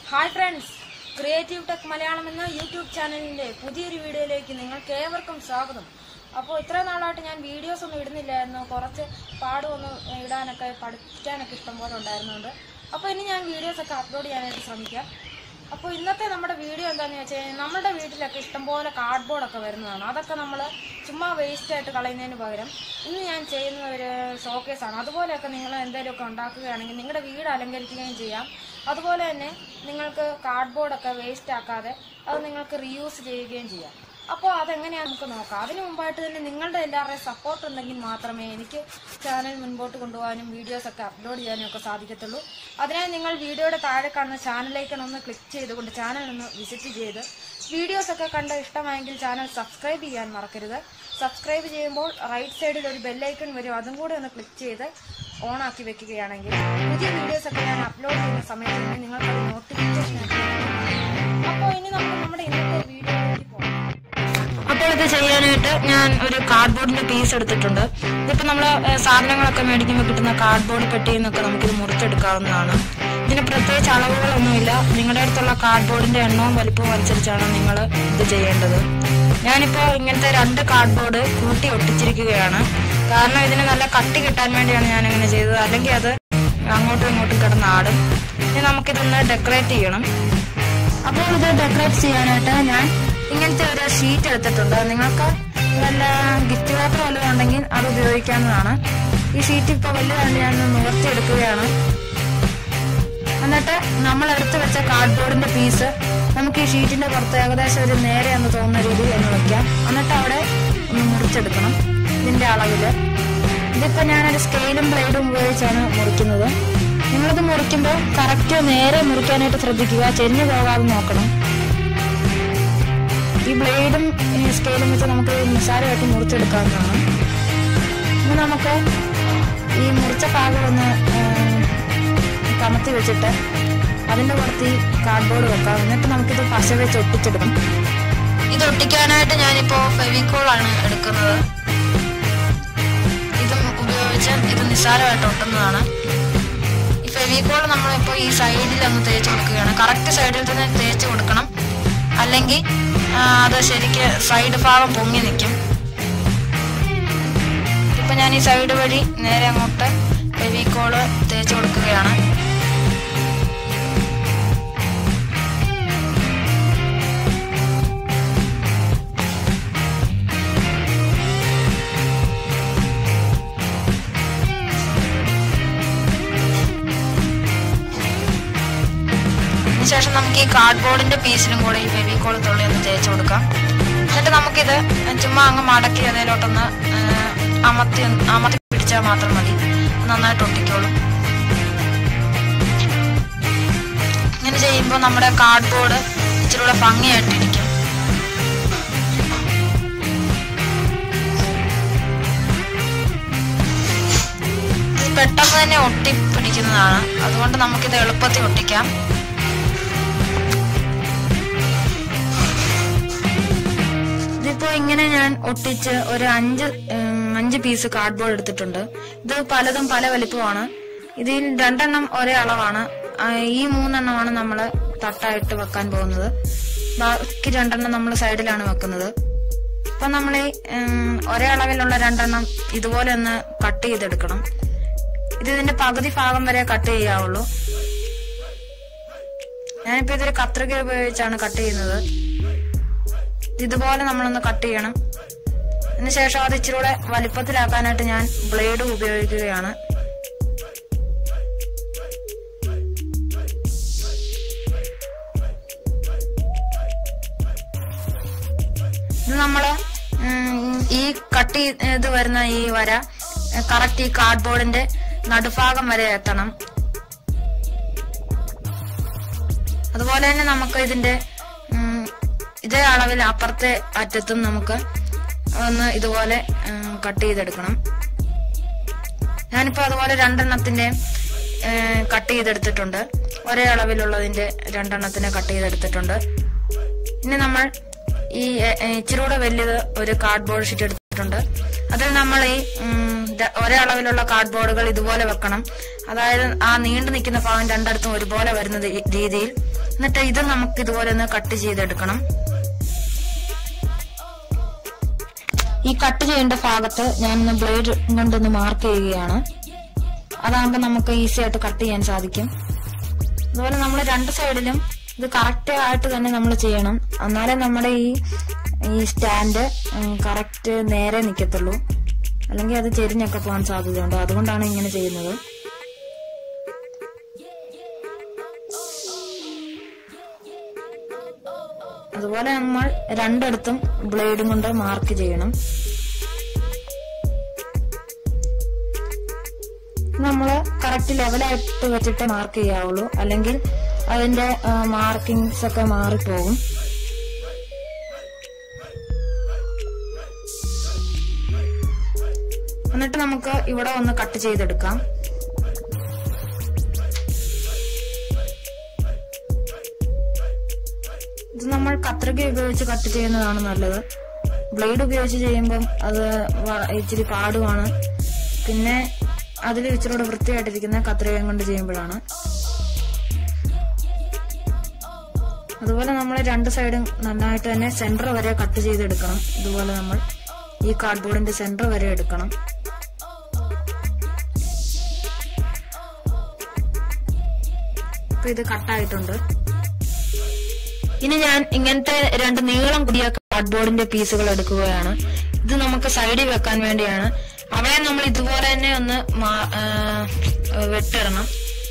hi friends creative tech Malayalam എന്ന YouTube ചാനലിന്റെ പുതിയൊരു വീഡിയോയിലേക്ക് നിങ്ങൾക്ക് ഏവർക്കും സ്വാഗതം അപ്പോൾ ഇത്ര നാളായിട്ട് ഞാൻ വീഡിയോസ് ഒന്നും ഇടുന്നില്ലായിരുന്നു കുറച്ച് പാടുമൊന്നും ഇടാനൊക്കെ പഠിക്കാനൊക്കെ ഇഷ്ടംപോലെ ഉണ്ടായിരുന്നുണ്ട് അപ്പോൾ ഇനി ഞാൻ വീഡിയോസ് ഒക്കെ അപ്ലോഡ് ചെയ്യാനായിട്ട് ശ്രമിക്കാം അപ്പോൾ ഇന്നത്തെ നമ്മുടെ വീഡിയോ എന്താണെന്ന് വെച്ച് കഴിഞ്ഞാൽ നമ്മുടെ വീട്ടിലൊക്കെ ഇഷ്ടംപോലെ കാർഡ്ബോർഡൊക്കെ വരുന്നതാണ് അതൊക്കെ നമ്മൾ ചുമ്മാ വേസ്റ്റ് ആയിട്ട് കളയുന്നതിന് പകരം ഇന്ന് ഞാൻ ചെയ്യുന്ന ഒരു ഷോക്കേസാണ് അതുപോലെയൊക്കെ നിങ്ങൾ എന്തെങ്കിലുമൊക്കെ ഉണ്ടാക്കുകയാണെങ്കിൽ നിങ്ങളുടെ വീട് അലങ്കരിക്കുകയും ചെയ്യാം അതുപോലെ തന്നെ നിങ്ങൾക്ക് കാർഡ്ബോർഡൊക്കെ വേസ്റ്റ് ആക്കാതെ അത് നിങ്ങൾക്ക് റീയൂസ് ചെയ്യുകയും ചെയ്യാം അപ്പോൾ അതെങ്ങനെയാണ് നമുക്ക് നോക്കാം അതിന് മുമ്പായിട്ട് തന്നെ നിങ്ങളുടെ എല്ലാവരുടെയും സപ്പോർട്ട് ഉണ്ടെങ്കിൽ മാത്രമേ എനിക്ക് ചാനൽ മുൻപോട്ട് കൊണ്ടുപോകാനും വീഡിയോസ് ഒക്കെ അപ്ലോഡ് ചെയ്യാനും ഒക്കെ സാധിക്കത്തുള്ളൂ അതിനായി നിങ്ങൾ വീഡിയോയുടെ താഴെ കാണുന്ന ചാനലിലേക്കാണ് ഒന്ന് ക്ലിക്ക് ചെയ്തുകൊണ്ട് ചാനൽ ഒന്ന് വിസിറ്റ് ചെയ്ത് വീഡിയോസ് ഒക്കെ കണ്ട് ഇഷ്ടമായെങ്കിൽ ചാനൽ സബ്സ്ക്രൈബ് ചെയ്യാൻ മറക്കരുത് സബ്സ്ക്രൈബ് ചെയ്യുമ്പോൾ റൈറ്റ് സൈഡിൽ ഒരു ബെല്ലൈക്കൺ വരും അതും കൂടെ ഒന്ന് ക്ലിക്ക് ചെയ്ത് ഓൺ ആക്കി വെക്കുകയാണെങ്കിൽ പുതിയ വീഡിയോസ് ഒക്കെ ഞാൻ അപ്ലോഡ് ചെയ്യുന്ന സമയത്ത് തന്നെ നിങ്ങൾക്ക് നോട്ടിഫിക്കേഷൻ അപ്പോൾ ഇനി നമുക്ക് നമ്മുടെ ഇന്നത്തെ വീഡിയോയിലേക്ക് പോകാം അപ്പോൾ ഇത് ചെയ്യാനായിട്ട് ഞാൻ ഒരു കാർഡ്ബോർഡിന്റെ പീസ് എടുത്തിട്ടുണ്ട് ഇതിപ്പോ നമ്മൾ സാധനങ്ങളൊക്കെ മേടിക്കുമ്പോൾ കിട്ടുന്ന കാർഡ്ബോർഡ് പെട്ടിയിൽ നിന്നൊക്കെ നമുക്കിത് മുറിച്ചെടുക്കാവുന്നതാണ് ഇതിന് പ്രത്യേകിച്ച് അളവുകളൊന്നുമില്ല നിങ്ങളുടെ അടുത്തുള്ള കാർഡ്ബോർഡിന്റെ എണ്ണവും വലിപ്പവും അനുസരിച്ചാണ് നിങ്ങൾ ഇത് ചെയ്യേണ്ടത് ഞാനിപ്പോൾ ഇങ്ങനത്തെ രണ്ട് കാർഡ്ബോർഡ് കൂട്ടി ഒട്ടിച്ചിരിക്കുകയാണ് കാരണം ഇതിന് നല്ല കട്ടി കിട്ടാൻ വേണ്ടിയാണ് ഞാൻ അങ്ങനെ ചെയ്തത് അല്ലെങ്കിൽ അത് അങ്ങോട്ടും ഇങ്ങോട്ടും കിടന്നാടും ഇനി നമുക്കിതൊന്ന് ഡെക്കറേറ്റ് ചെയ്യണം അപ്പോൾ ഇത് ഡെക്കറേറ്റ് ചെയ്യാനായിട്ട് ഞാൻ ഇങ്ങനത്തെ ഒരു ഷീറ്റ് എടുത്തിട്ടുണ്ട് നിങ്ങൾക്ക് വല്ല ഗിഫ്റ്റ് പേപ്പർ വല്ലതും ഉണ്ടെങ്കിൽ അത് ഉപയോഗിക്കാവുന്നതാണ് ഈ ഷീറ്റ് ഇപ്പോൾ വലുതാണ് ഞാൻ നിവർത്തിയെടുക്കുകയാണ് എന്നിട്ട് നമ്മൾ എടുത്തു വെച്ച കാർഡ്ബോർഡിന്റെ പീസ് നമുക്ക് ഈ ഷീറ്റിന്റെ പുറത്ത് ഏകദേശം ഒരു നേരെ എന്ന് തോന്നുന്ന രീതിയിൽ ഒന്ന് വെക്കാം എന്നിട്ട് അവിടെ ഒന്ന് മുറിച്ചെടുക്കണം ഇതിന്റെ അളവില് ഇതിപ്പോ ഞാനൊരു സ്കെയിലും ബ്ലേഡും ഉപയോഗിച്ചാണ് മുറിക്കുന്നത് നിങ്ങളിത് മുറിക്കുമ്പോൾ കറക്റ്റ് നേരെ മുറിക്കാനായിട്ട് ശ്രദ്ധിക്കുക ചെരിഞ്ഞു പോകാതെ നോക്കണം ഈ ബ്ലേഡും സ്കെയിലും വെച്ച് നമുക്ക് നിസ്സാരമായിട്ട് മുറിച്ചെടുക്കാവുന്നതാണ് ഇനി നമുക്ക് ഈ മുറിച്ച ഭാഗം ഒന്ന് കമത്തി വെച്ചിട്ട് അതിന്റെ പുറത്ത് ഈ കാർഡ്ബോർഡ് വെക്കാം എന്നിട്ട് നമുക്കിത് പശ വെച്ച് ഒട്ടിച്ചെടുക്കും ഇത് ഒട്ടിക്കാനായിട്ട് ഞാനിപ്പോ ഫെവിക്കോൾ ആണ് എടുക്കുന്നത് ഇതും ഉപയോഗിച്ച് ഇത് നിസ്സാരമായിട്ട് ഒട്ടുന്നതാണ് ഈ ഫെവിക്കോൾ നമ്മളിപ്പോൾ ഈ സൈഡിൽ ഒന്ന് തേച്ച് കൊടുക്കുകയാണ് കറക്റ്റ് സൈഡിൽ തന്നെ തേച്ച് കൊടുക്കണം അല്ലെങ്കിൽ ആ, അത് ശരിക്ക് സൈഡ് ഭാഗം പൊങ്ങി നിൽക്കും ഇപ്പൊ ഞാൻ ഈ സൈഡ് വഴി നേരെ അങ്ങോട്ട് ഫെവിക്കോള് തേച്ച് കൊടുക്കുകയാണ് അതിനുശേഷം നമുക്ക് ഈ കാർഡ്ബോർഡിന്റെ പീസിലും കൂടെ ഈ ഫെവിക്കോൾ തുള്ളി ഒന്ന് തേച്ച് കൊടുക്കാം എന്നിട്ട് നമുക്കിത് ചുമ്മാ അങ്ങ് മടക്കി അതിലോട്ടൊന്ന് ആ, അമർത്തി അമർത്തി പിടിച്ചാൽ മാത്രം മതി നന്നായിട്ട് ഒട്ടിക്കോളും ഇങ്ങനെ ചെയ്യുമ്പോൾ നമ്മുടെ കാർഡ്ബോർഡ് ഇച്ചിരി കൂടെ ഭംഗിയായിട്ടിരിക്കും ഇത് പെട്ടെന്ന് തന്നെ ഒട്ടി പിടിക്കുന്നതാണ് അതുകൊണ്ട് നമുക്കിത് എളുപ്പത്തിൽ ഒട്ടിക്കാം ഇതിപ്പോ ഇങ്ങനെ ഞാൻ ഒട്ടിച്ച് ഒരു അഞ്ച് ഉം, അഞ്ച് പീസ് കാർഡ്ബോർഡ് എടുത്തിട്ടുണ്ട് ഇത് പലതും പല വലിപ്പമാണ് ഇതിൽ രണ്ടെണ്ണം ഒരേ അളവാണ് ആ, ഈ മൂന്നെണ്ണമാണ് നമ്മൾ തട്ടായിട്ട് വെക്കാൻ പോകുന്നത് ബാക്കി രണ്ടെണ്ണം നമ്മൾ സൈഡിലാണ് വെക്കുന്നത് അപ്പൊ നമ്മൾ ഈ ഉം, ഒരേ അളവിലുള്ള രണ്ടെണ്ണം ഇതുപോലെ ഒന്ന് കട്ട് ചെയ്തെടുക്കണം ഇത് ഇതിന്റെ പകുതി ഭാഗം വരെ കട്ട് ചെയ്യാവുള്ളൂ ഞാനിപ്പോ ഇതൊരു കത്രിക ഉപയോഗിച്ചാണ് കട്ട് ചെയ്യുന്നത് ഇതുപോലെ നമ്മളൊന്ന് കട്ട് ചെയ്യണം അതിനുശേഷം അത് ഇച്ചിരി കൂടെ വലിപ്പത്തിലാക്കാനായിട്ട് ഞാൻ ബ്ലേഡ് ഉപയോഗിക്കുകയാണ് ഇത് നമ്മള് ഉം, ഈ കട്ട് ചെയ്ത് വരുന്ന ഈ വര കറക്റ്റ് ഈ കാർഡ്ബോർഡിന്റെ നടുഭാഗം വരെ എത്തണം അതുപോലെ തന്നെ നമുക്ക് ഇതിന്റെ ഉം, ഇതേ അളവിൽ അപ്പുറത്തെ അറ്റത്തും നമുക്ക് ഒന്ന് ഇതുപോലെ ഉം, കട്ട് ചെയ്തെടുക്കണം ഞാനിപ്പോ അതുപോലെ രണ്ടെണ്ണത്തിന്റെ ഏഹ്, കട്ട് ചെയ്തെടുത്തിട്ടുണ്ട് ഒരേ അളവിലുള്ളതിന്റെ രണ്ടെണ്ണത്തിന് കട്ട് ചെയ്തെടുത്തിട്ടുണ്ട് ഇനി നമ്മൾ ഈ ഏഹ്, ഏഹ്, ഇച്ചിരി കൂടെ വലിയത് ഒരു കാർഡ്ബോർഡ് ഷീറ്റ് എടുത്തിട്ടുണ്ട് അതിൽ നമ്മൾ ഈ ഉം, ര- ഒരേ അളവിലുള്ള കാർഡ്ബോർഡുകൾ ഇതുപോലെ വെക്കണം അതായത് ആ നീണ്ടു നിൽക്കുന്ന ഭാഗം രണ്ടിടത്തും ഒരുപോലെ വരുന്ന രീ- രീതിയിൽ എന്നിട്ട് ഇത് നമുക്ക് ഇതുപോലെ ഒന്ന് കട്ട് ചെയ്തെടുക്കണം ഈ കട്ട് ചെയ്യേണ്ട ഭാഗത്ത് ഞാനൊന്ന് ബ്ലേഡ് കൊണ്ടൊന്ന് മാർക്ക് ചെയ്യുകയാണ് അതാകുമ്പോൾ നമുക്ക് ഈസി ആയിട്ട് കട്ട് ചെയ്യാൻ സാധിക്കും അതുപോലെ നമ്മൾ രണ്ട് സൈഡിലും ഇത് കറക്റ്റ് ആയിട്ട് തന്നെ നമ്മൾ ചെയ്യണം എന്നാലേ നമ്മുടെ ഈ ഈ സ്റ്റാൻഡ് കറക്റ്റ് നേരെ നിൽക്കത്തുള്ളൂ അല്ലെങ്കിൽ അത് ചെരിഞ്ഞൊക്കെ പോകാൻ സാധ്യതയുണ്ട് അതുകൊണ്ടാണ് ഇങ്ങനെ ചെയ്യുന്നത് അതുപോലെ നമ്മൾ രണ്ടിടത്തും ബ്ലേഡും കൊണ്ട് മാർക്ക് ചെയ്യണം നമ്മൾ കറക്റ്റ് ലെവലായിട്ട് വെച്ചിട്ട് മാർക്ക് ചെയ്യാവുള്ളൂ അല്ലെങ്കിൽ അതിന്റെ മാർക്കിങ്സ് ഒക്കെ മാറിപ്പോകും എന്നിട്ട് നമുക്ക് ഇവിടെ ഒന്ന് കട്ട് ചെയ്തെടുക്കാം ഇത് നമ്മൾ കത്രിക ഉപയോഗിച്ച് കട്ട് ചെയ്യുന്നതാണ് നല്ലത് ബ്ലേഡ് ഉപയോഗിച്ച് ചെയ്യുമ്പം അത് വ- ഇച്ചിരി പാടുമാണ് പിന്നെ അതിൽ ഇച്ചിരി വൃത്തിയായിട്ടിരിക്കുന്ന കത്രികയും കൊണ്ട് ചെയ്യുമ്പോഴാണ് അതുപോലെ നമ്മൾ രണ്ട് സൈഡും നന്നായിട്ട് തന്നെ സെന്റർ വരെ കട്ട് ചെയ്തെടുക്കണം ഇതുപോലെ നമ്മൾ ഈ കാർഡ്ബോർഡിന്റെ സെന്റർ വരെ എടുക്കണം ഇപ്പൊ ഇത് കട്ടായിട്ടുണ്ട് ഇനി ഞാൻ ഇങ്ങനത്തെ രണ്ട് നീളം കൂടിയ കാർഡ്ബോർഡിന്റെ പീസുകൾ എടുക്കുകയാണ് ഇത് നമുക്ക് സൈഡിൽ വെക്കാൻ വേണ്ടിയാണ് അവയെ നമ്മൾ ഇതുപോലെ തന്നെ ഒന്ന് മാ- ആ, വെട്ടിടണം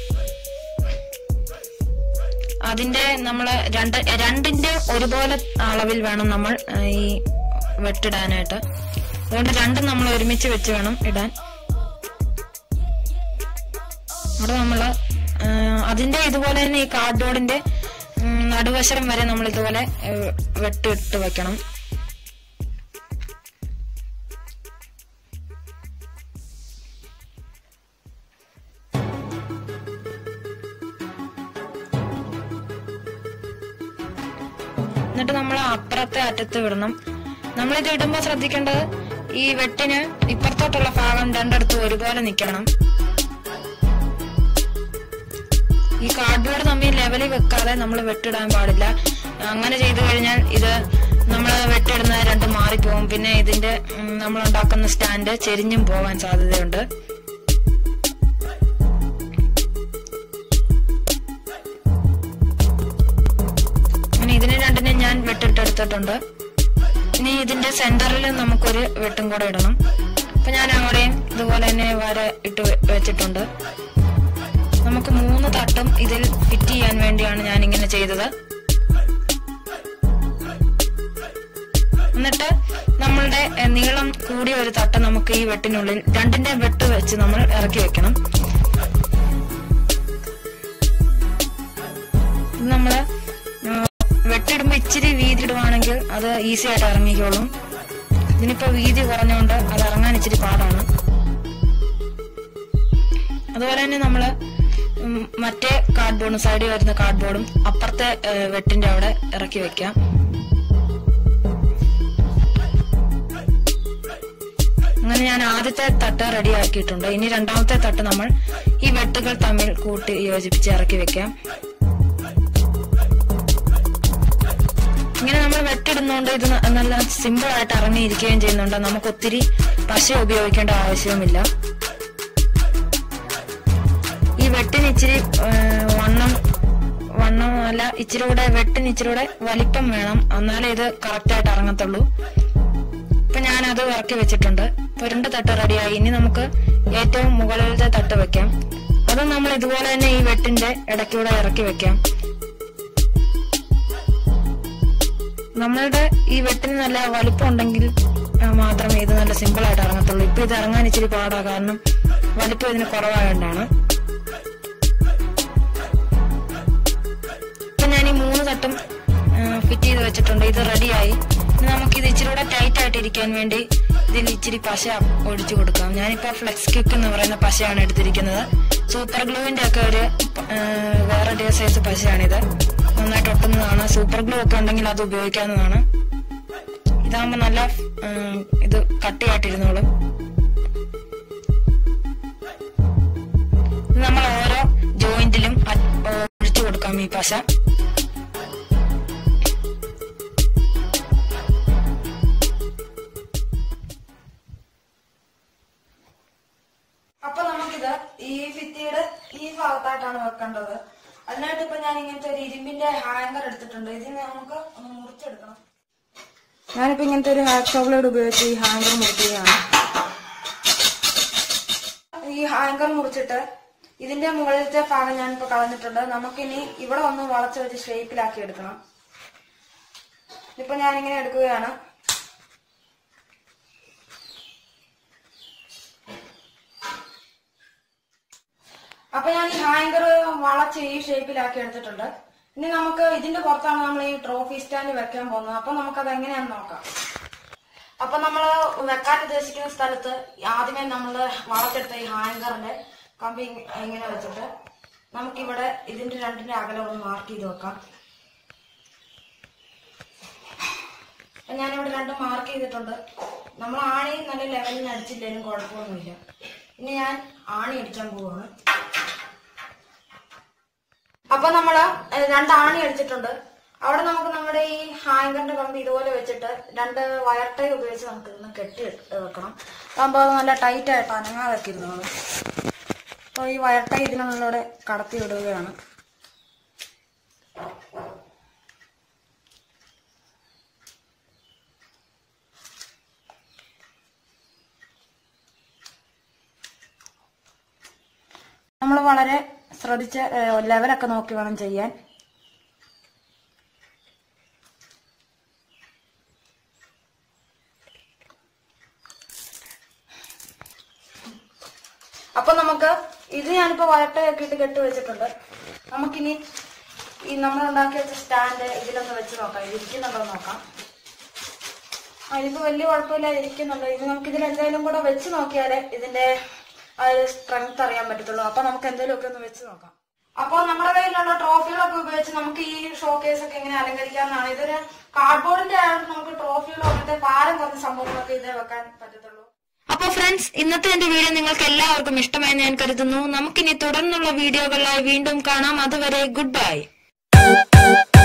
അതിന്റെ നമ്മള് രണ്ട് രണ്ടിന്റെ ഒരുപോലെ അളവിൽ വേണം നമ്മൾ ആ, ഈ വെട്ടിടാനായിട്ട് അതുകൊണ്ട് രണ്ടും നമ്മൾ ഒരുമിച്ച് വെച്ച് വേണം ഇടാൻ അവിടെ നമ്മള് ആ, അതിന്റെ ഇതുപോലെ തന്നെ ഈ കാർഡ്ബോർഡിന്റെ ഉം, നടുവശരം വരെ നമ്മൾ ഇതുപോലെ ഏ, വെട്ടിട്ട് വെക്കണം എന്നിട്ട് നമ്മൾ അപ്പുറത്തെ അറ്റത്ത് വിടണം നമ്മളിത് ഇടുമ്പോൾ ശ്രദ്ധിക്കേണ്ടത് ഈ വെട്ടിന് ഇപ്പുറത്തോട്ടുള്ള ഭാഗം രണ്ടിടത്തും ഒരുപോലെ നിൽക്കണം ഈ കാർഡ്ബോർഡ് തമ്മിൽ ലെവലിൽ വെക്കാതെ നമ്മൾ വെട്ടിടാൻ പാടില്ല അങ്ങനെ ചെയ്തു കഴിഞ്ഞാൽ ഇത് നമ്മൾ വെട്ടിടുന്ന രണ്ടും മാറിപ്പോകും പിന്നെ ഇതിന്റെ നമ്മൾ ഉണ്ടാക്കുന്ന സ്റ്റാൻഡ് ചെരിഞ്ഞും പോകാൻ സാധ്യതയുണ്ട് ഇനി ഇതിനെ രണ്ടിനെ ഞാൻ വെട്ടിട്ടെടുത്തിട്ടുണ്ട് ഇനി ഇതിന്റെ സെന്ററിൽ നമുക്കൊരു വെട്ടും കൂടെ ഇടണം അപ്പൊ ഞാൻ അവിടെയും ഇതുപോലെ തന്നെ വര ഇട്ട് വെ- വെച്ചിട്ടുണ്ട് നമുക്ക് മൂന്ന് തട്ടും ഇതിൽ ഫിറ്റ് ചെയ്യാൻ വേണ്ടിയാണ് ഞാൻ ഇങ്ങനെ ചെയ്തത് എന്നിട്ട് നമ്മളുടെ എഹ്, നീളം കൂടിയ ഒരു തട്ട് നമുക്ക് ഈ വെട്ടിനുള്ളിൽ രണ്ടിന്റെ വെട്ട് വെച്ച് നമ്മൾ ഇറക്കി വെക്കണം ഇത് നമ്മള് ആ, വെട്ടിടുമ്പോ ഇച്ചിരി വീതി ഇടുവാണെങ്കിൽ അത് ഈസി ആയിട്ട് ഇറങ്ങിക്കോളും ഇതിനിപ്പോ വീതി കുറഞ്ഞുകൊണ്ട് അത് ഇറങ്ങാൻ ഇച്ചിരി പാടാണ് അതുപോലെ തന്നെ നമ്മള് ഉം, മറ്റേ കാർഡ്ബോർഡും സൈഡിൽ വരുന്ന കാർഡ്ബോർഡും അപ്പുറത്തെ ഏ, വെട്ടിന്റെ അവിടെ ഇറക്കി വെക്കാം അങ്ങനെ ഞാൻ ആദ്യത്തെ തട്ട് റെഡി ആക്കിയിട്ടുണ്ട് ഇനി രണ്ടാമത്തെ തട്ട് നമ്മൾ ഈ വെട്ടുകൾ തമ്മിൽ കൂട്ടി യോജിപ്പിച്ച് ഇറക്കി വെക്കാം ഇങ്ങനെ നമ്മൾ വെട്ടിടുന്നോണ്ട് ഇത് ന- നല്ല സിമ്പിൾ ആയിട്ട് ഇറങ്ങിയിരിക്കുകയും ചെയ്യുന്നുണ്ട് നമുക്ക് ഒത്തിരി പശ ഉപയോഗിക്കേണ്ട ആവശ്യവുമില്ല ഈ വെട്ടിന് ഇച്ചിരി ആ, വണ്ണം വണ്ണം അല്ല ഇച്ചിരി കൂടെ വെട്ടിന് ഇച്ചിരി കൂടെ വലിപ്പം വേണം എന്നാലേ ഇത് കറക്റ്റ് ആയിട്ട് ഇറങ്ങത്തുള്ളൂ ഇപ്പൊ ഞാൻ അത് ഇറക്കി വെച്ചിട്ടുണ്ട് ഇപ്പൊ രണ്ട് തട്ട് റെഡിയായി ഇനി നമുക്ക് ഏറ്റവും മുകളിലത്തെ തട്ട് വെക്കാം അത് നമ്മൾ ഇതുപോലെ തന്നെ ഈ വെട്ടിന്റെ ഇടയ്ക്കൂടെ ഇറക്കി വെക്കാം നമ്മളുടെ ഈ വെട്ടിന് നല്ല വലിപ്പം ഉണ്ടെങ്കിൽ ആ, മാത്രമേ ഇത് നല്ല സിമ്പിൾ ആയിട്ട് ഇറങ്ങത്തുള്ളൂ ഇപ്പൊ ഇത് ഇറങ്ങാൻ ഇച്ചിരി പാടാ കാരണം വലിപ്പം ഇതിന് കുറവായതുകൊണ്ടാണ് ഇപ്പൊ ഞാൻ ഈ മൂന്ന് തട്ടും ഫിറ്റ് ചെയ്ത് വെച്ചിട്ടുണ്ട് ഇത് റെഡിയായി ഇനി നമുക്ക് ഇത് ഇച്ചിരി കൂടെ ടൈറ്റ് ആയിട്ട് ഇരിക്കാൻ വേണ്ടി ഇതിൽ ഇച്ചിരി പശ ഒഴിച്ചു കൊടുക്കാം ഞാനിപ്പോ ഫ്ലെക്സ് ക്വിക്ക് എന്ന് പറയുന്ന പശയാണ് എടുത്തിരിക്കുന്നത് സൂപ്പർ ഗ്ലൂവിന്റെ ഒക്കെ ഒരു ആ, വേറെ ഡേ സൈസ് പശയാണിത് നന്നായിട്ട് ഒട്ടുന്നതാണ് സൂപ്പർ ഗ്ലൂ ഒക്കെ ഉണ്ടെങ്കിൽ അത് ഉപയോഗിക്കാവുന്നതാണ് ഇതാകുമ്പോ നല്ല ആ, ഇത് കട്ടിയായിട്ടിരുന്നോളും ഇത് നമ്മൾ ഓരോ ജോയിന്റിലും ഒഴിച്ചു കൊടുക്കാം ഈ പശ വെക്കേണ്ടത് അതിനായിട്ട് ഇപ്പൊ ഞാൻ ഇങ്ങനത്തെ ഒരു ഇരുമ്പിന്റെ ഹാങ്കർ എടുത്തിട്ടുണ്ട് ഇതിന് നമുക്ക് ഒന്ന് മുറിച്ചെടുക്കണം ഞാനിപ്പോ ഇങ്ങനത്തെ ഒരു ഹാക്സോ ബ്ലേഡ് ഉപയോഗിച്ച് ഈ ഹാങ്കർ മുറിക്കുകയാണ് ഈ ഹാങ്കർ മുറിച്ചിട്ട് ഇതിന്റെ മുകളിലത്തെ ഭാഗം ഞാനിപ്പോ കളഞ്ഞിട്ടുണ്ട് നമുക്കിനി ഇവിടെ ഒന്ന് വളച്ച് വെച്ച് ഷേപ്പിലാക്കി എടുക്കണം ഇപ്പൊ ഞാനിങ്ങനെ എടുക്കുകയാണ് അപ്പൊ ഞാൻ ഈ ഹാങ്കർ വളച്ച് ഈ ഷേപ്പിലാക്കി എടുത്തിട്ടുണ്ട് ഇനി നമുക്ക് ഇതിന്റെ പുറത്താണ് നമ്മൾ ഈ ട്രോഫി സ്റ്റാൻഡ് വെക്കാൻ പോകുന്നത് അപ്പൊ നമുക്കത് എങ്ങനെയാന്ന് നോക്കാം അപ്പൊ നമ്മൾ വെക്കാൻ ഉദ്ദേശിക്കുന്ന സ്ഥലത്ത് ആദ്യമേ നമ്മൾ വളച്ചെടുത്ത ഈ ഹാങ്കറിന്റെ കമ്പി ഇങ് ഇങ്ങനെ വെച്ചിട്ട് നമുക്കിവിടെ ഇതിന്റെ രണ്ടിന്റെ അകലം ഒന്ന് മാർക്ക് ചെയ്ത് വെക്കാം അപ്പൊ ഞാനിവിടെ രണ്ടും മാർക്ക് ചെയ്തിട്ടുണ്ട് നമ്മൾ ആണി നല്ല ലെവലിന് അടിച്ചില്ലേലും കുഴപ്പമൊന്നുമില്ല ഇനി ഞാൻ ആണി അടിക്കാൻ പോവാണ് അപ്പൊ നമ്മള് ഏഹ്, രണ്ട് ആണി അടിച്ചിട്ടുണ്ട് അവിടെ നമുക്ക് നമ്മുടെ ഈ ഹാങ്കറിന്റെ കമ്പി ഇതുപോലെ വെച്ചിട്ട് രണ്ട് വയർ ടൈ ഉപയോഗിച്ച് നമുക്ക് ഇതൊന്ന് കെട്ടി വെക്കണം അതാകുമ്പോൾ അത് നല്ല ടൈറ്റ് ആയിട്ട് അനങ്ങാതൊക്കെ ഇരുന്നോളൂ അപ്പൊ ഈ വയർ ടൈ ഇതിനുള്ളിലൂടെ കടത്തി വിടുകയാണ് നമ്മൾ വളരെ ശ്രദ്ധിച്ച് ഏഹ്, ലെവലൊക്കെ നോക്കി വേണം ചെയ്യാൻ അപ്പൊ നമുക്ക് ഇത് ഞാനിപ്പോ വയട്ടയൊക്കെ ഇട്ട് കെട്ടി വെച്ചിട്ടുണ്ട് നമുക്കിനി ഈ നമ്മൾ ഉണ്ടാക്കി വെച്ച സ്റ്റാൻഡ് ഇതിലൊന്ന് വെച്ച് നോക്കാം ഇത് ഇരിക്കുന്നുണ്ടോ എന്ന് നോക്കാം ആ ഇതിപ്പോ വലിയ കുഴപ്പമില്ല ഇരിക്കുന്നുണ്ട് ഇത് നമുക്ക് ഇതിൽ എന്തെങ്കിലും കൂടെ വെച്ച് നോക്കിയാലേ ഇതിന്റെ ആ ഒരു സ്ട്രെങ്ത് അറിയാൻ പറ്റത്തുള്ളൂ അപ്പൊ നമുക്ക് എന്തെങ്കിലും ഒക്കെ ഒന്ന് വെച്ച് നോക്കാം അപ്പോൾ നമ്മുടെ കയ്യിലുള്ള ട്രോഫികളൊക്കെ ഉപയോഗിച്ച് നമുക്ക് ഈ ഷോ കേസ് ഒക്കെ എങ്ങനെ അലങ്കരിക്കാവുന്നതാണ് ഇതൊരു കാർഡ്ബോർഡിന്റെ ആയതുകൊണ്ട് നമുക്ക് ട്രോഫികളോ അങ്ങനത്തെ ഭാരം കുറഞ്ഞ സംഭവങ്ങളൊക്കെ ഇതേ വെക്കാൻ പറ്റത്തുള്ളൂ അപ്പൊ ഫ്രണ്ട്സ് ഇന്നത്തെ എന്റെ വീഡിയോ നിങ്ങൾക്ക് എല്ലാവർക്കും ഇഷ്ടമായി ഞാൻ കരുതുന്നു നമുക്കിനി തുടർന്നുള്ള വീഡിയോകളിലായി വീണ്ടും കാണാം അതുവരെ ഗുഡ് ബൈ